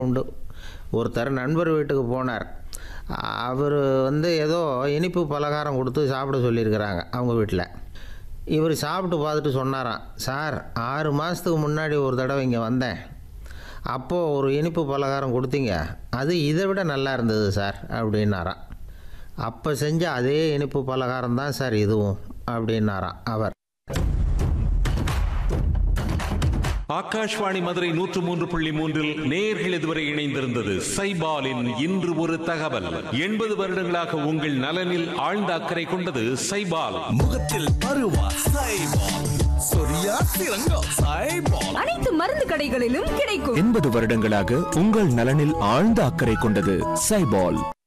உண்டு ஒருத்தர் நண்பர் வீட்டுக்கு போனார் அவர் வந்து ஏதோ இனிப்பு பலகாரம் கொடுத்து சாப்பிட சொல்லியிருக்கிறாங்க அவங்க வீட்டில் இவர் சாப்பிட்டு பார்த்துட்டு சொன்னாராம் சார் ஆறு மாதத்துக்கு முன்னாடி ஒரு தடவை இங்கே வந்தேன் அப்போது ஒரு இனிப்பு பலகாரம் கொடுத்தீங்க அது இதை விட நல்லா இருந்தது சார் அப்படின்னாராம் அப்போ செஞ்ச அதே இனிப்பு பலகாரம் தான் சார் இதுவும் அப்படின்னாராம் அவர் ஆகாஷ்வாணி மதுரை நூற்று மூன்று புள்ளி மூன்றில் நேர்கள் இதுவரை இணைந்திருந்தது சைபாலின் இன்று ஒரு தகவல் எண்பது வருடங்களாக உங்கள் நலனில் ஆழ்ந்த அக்கறை கொண்டது சைபால் முகத்தில் பருவா சைபால் சொரியா சிறங்கம் சைபால் அனைத்து மருந்து கடைகளிலும் கிடைக்கும் எண்பது வருடங்களாக உங்கள் நலனில் ஆழ்ந்த அக்கறை கொண்டது சைபால்